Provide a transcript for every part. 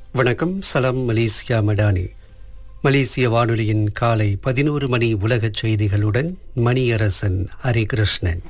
வணக்கம் சலாம் மலேசியா மடானி மலேசிய வானொலியின் காலை பதினோரு மணி உலகச் செய்திகளுடன் மணியரசன் ஹரிகிருஷ்ணன்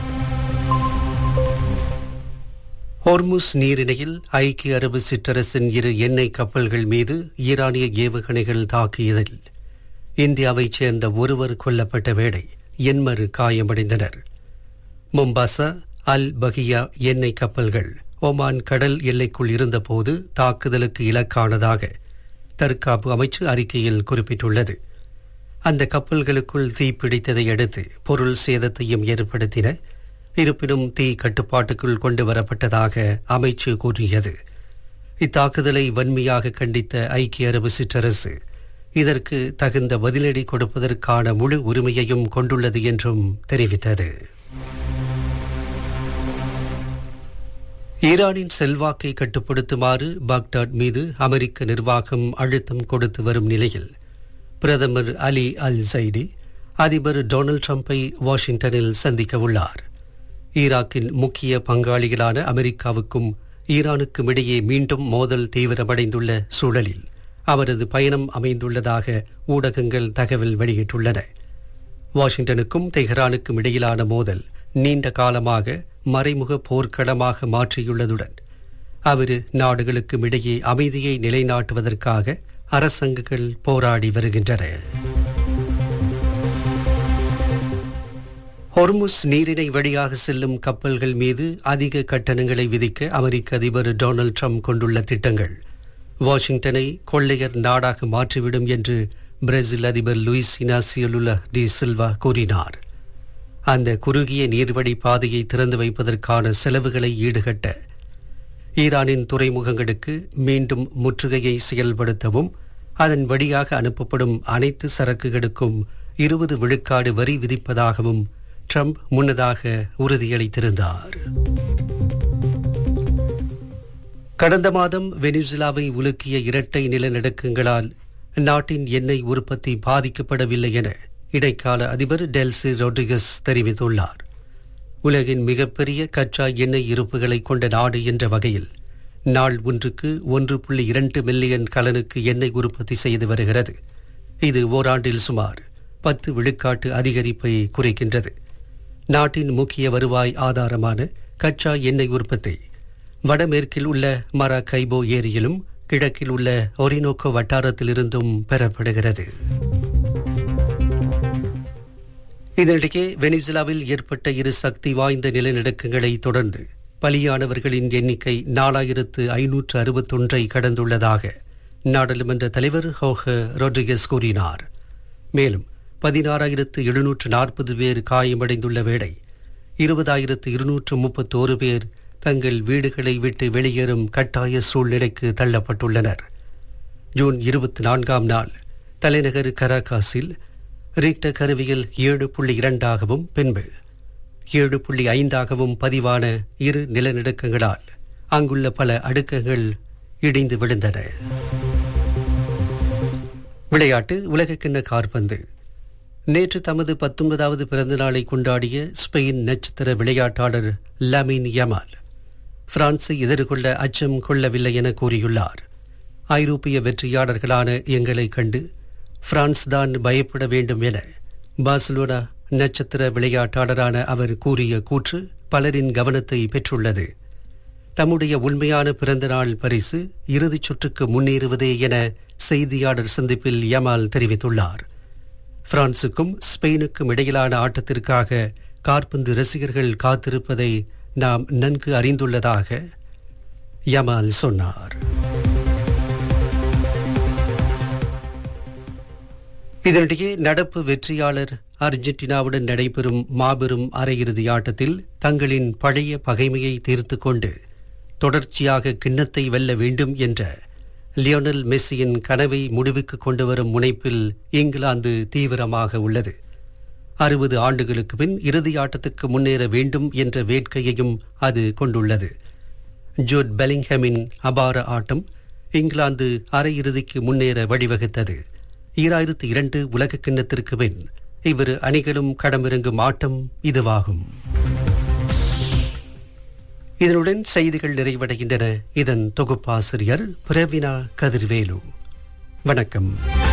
ஹோர்முஸ் நீரிணையில் ஐக்கிய அரபு சிற்றரசின் இரு எண்ணெய் கப்பல்கள் மீது ஈரானிய ஏவுகணைகள் தாக்கியதில் இந்தியாவைச் சேர்ந்த ஒருவர் கொல்லப்பட்ட வேளை எண்மறு காயமடைந்தனர் மும்பாசா அல் பகியா எண்ணெய் கப்பல்கள் ஒமான் கடல் எல்லைக்குள் இருந்தபோது தாக்குதலுக்கு இலக்கானதாக தற்காப்பு அமைச்சு அறிக்கையில் குறிப்பிட்டுள்ளது அந்த கப்பல்களுக்குள் தீ பிடித்ததை அடுத்து பொருள் சேதத்தையும் ஏற்படுத்தின இருப்பினும் தீ கட்டுப்பாட்டுக்குள் கொண்டு வரப்பட்டதாக அமைச்சு கூறியது இத்தாக்குதலை வன்மையாக கண்டித்த ஐக்கிய அரபு சிற்றரசு இதற்கு தகுந்த பதிலடி கொடுப்பதற்கான முழு உரிமையையும் கொண்டுள்ளது என்றும் தெரிவித்தது ஈரானின் செல்வாக்கை கட்டுப்படுத்துமாறு பாக்தாட் மீது அமெரிக்க நிர்வாகம் அழுத்தம் கொடுத்து வரும் நிலையில் பிரதமர் அலி அல் சைடி அதிபர் டொனால்ட் ட்ரம்பை வாஷிங்டனில் சந்திக்க உள்ளார் ஈராக்கின் முக்கிய பங்காளிகளான அமெரிக்காவுக்கும் ஈரானுக்கும் இடையே மீண்டும் மோதல் தீவிரமடைந்துள்ள சூழலில் அவரது பயணம் அமைந்துள்ளதாக ஊடகங்கள் தகவல் வெளியிட்டுள்ளன வாஷிங்டனுக்கும் தெஹ்ரானுக்கும் இடையிலான மோதல் நீண்ட காலமாக மறைமுக போர்க்களமாக மாற்றியுள்ளதுடன் அவ்விரு நாடுகளுக்கும் இடையே அமைதியை நிலைநாட்டுவதற்காக அரசாங்கங்கள் போராடி வருகின்றன ஹொர்முஸ் நீரிணை வழியாக செல்லும் கப்பல்கள் மீது அதிக கட்டணங்களை விதிக்க அமெரிக்க அதிபர் டொனால்ட் ட்ரம்ப் கொண்டுள்ள திட்டங்கள் வாஷிங்டனை கொள்ளையர் நாடாக மாற்றிவிடும் என்று பிரேசில் அதிபர் லூயிஸ் இனாசியலுலா டி சில்வா கூறினார் அந்த குறுகிய நீர்வழி பாதையை திறந்து வைப்பதற்கான செலவுகளை ஈடுகட்ட ஈரானின் துறைமுகங்களுக்கு மீண்டும் முற்றுகையை செயல்படுத்தவும் அதன் வழியாக அனுப்பப்படும் அனைத்து சரக்குகளுக்கும் இருபது விழுக்காடு வரி விதிப்பதாகவும் ட்ரம்ப் முன்னதாக உறுதியளித்திருந்தார் கடந்த மாதம் வெனிசுலாவை உலுக்கிய இரட்டை நிலநடுக்கங்களால் நாட்டின் எண்ணெய் உற்பத்தி பாதிக்கப்படவில்லை என இடைக்கால அதிபர் டெல்சி ரொட்ரிகஸ் தெரிவித்துள்ளார் உலகின் மிகப்பெரிய கச்சா எண்ணெய் இருப்புகளை கொண்ட நாடு என்ற வகையில் நாள் ஒன்றுக்கு ஒன்று புள்ளி இரண்டு மில்லியன் கலனுக்கு எண்ணெய் உற்பத்தி செய்து வருகிறது இது ஓராண்டில் சுமார் பத்து விழுக்காட்டு அதிகரிப்பை குறைக்கின்றது நாட்டின் முக்கிய வருவாய் ஆதாரமான கச்சா எண்ணெய் உற்பத்தி வடமேற்கில் உள்ள மரகைபோ ஏரியிலும் கிழக்கில் உள்ள ஒரினோக்கோ வட்டாரத்திலிருந்தும் பெறப்படுகிறது இதனிடையே வெனிசுலாவில் ஏற்பட்ட இரு சக்தி வாய்ந்த நிலநடுக்கங்களை தொடர்ந்து பலியானவர்களின் எண்ணிக்கை நாலாயிரத்து ஐநூற்று அறுபத்தொன்றை கடந்துள்ளதாக நாடாளுமன்ற தலைவர் ஹோஹ ரொட்ரிகஸ் கூறினார் மேலும் பதினாறாயிரத்து எழுநூற்று நாற்பது பேர் காயமடைந்துள்ள வேளை இருபதாயிரத்து இருநூற்று முப்பத்தோரு பேர் தங்கள் வீடுகளை விட்டு வெளியேறும் கட்டாய சூழ்நிலைக்கு தள்ளப்பட்டுள்ளனர் ஜூன் இருபத்தி நான்காம் நாள் தலைநகர் கராகாஸில் ரீக்டர் கருவியில் ஏழு புள்ளி இரண்டாகவும் பின்பு ஏழு புள்ளி ஐந்தாகவும் பதிவான இரு நிலநடுக்கங்களால் அங்குள்ள பல அடுக்குகள் இடிந்து விழுந்தன விளையாட்டு உலகக்கிண்ண கார்பந்து நேற்று தமது பத்தொன்பதாவது பிறந்த நாளை கொண்டாடிய ஸ்பெயின் நட்சத்திர விளையாட்டாளர் லமின் யமால் பிரான்ஸை எதிர்கொள்ள அச்சம் கொள்ளவில்லை என கூறியுள்ளார் ஐரோப்பிய வெற்றியாளர்களான எங்களை கண்டு பிரான்ஸ் தான் பயப்பட வேண்டும் என பார்சலோனா நட்சத்திர விளையாட்டாளரான அவர் கூறிய கூற்று பலரின் கவனத்தை பெற்றுள்ளது தம்முடைய உண்மையான பிறந்தநாள் பரிசு இறுதிச் சுற்றுக்கு முன்னேறுவதே என செய்தியாளர் சந்திப்பில் யமால் தெரிவித்துள்ளார் பிரான்சுக்கும் ஸ்பெயினுக்கும் இடையிலான ஆட்டத்திற்காக கார்பந்து ரசிகர்கள் காத்திருப்பதை நாம் நன்கு அறிந்துள்ளதாக யமால் சொன்னார் இதனிடையே நடப்பு வெற்றியாளர் அர்ஜென்டினாவுடன் நடைபெறும் மாபெரும் அரையிறுதி ஆட்டத்தில் தங்களின் பழைய பகைமையை தீர்த்து கொண்டு தொடர்ச்சியாக கிண்ணத்தை வெல்ல வேண்டும் என்ற லியோனல் மெஸ்ஸியின் கனவை முடிவுக்கு கொண்டு வரும் முனைப்பில் இங்கிலாந்து தீவிரமாக உள்ளது அறுபது ஆண்டுகளுக்கு பின் இறுதி ஆட்டத்துக்கு முன்னேற வேண்டும் என்ற வேட்கையையும் அது கொண்டுள்ளது ஜோட் பெலிங்ஹமின் அபார ஆட்டம் இங்கிலாந்து அரையிறுதிக்கு முன்னேற வழிவகுத்தது ஈராயிரத்தி இரண்டு உலக கிண்ணத்திற்கு பின் இவ்விரு அணிகளும் களமிறங்கும் ஆட்டம் இதுவாகும் இதனுடன் செய்திகள் நிறைவடைகின்றன இதன் தொகுப்பாசிரியர் பிரவினா கதிர்வேலு வணக்கம்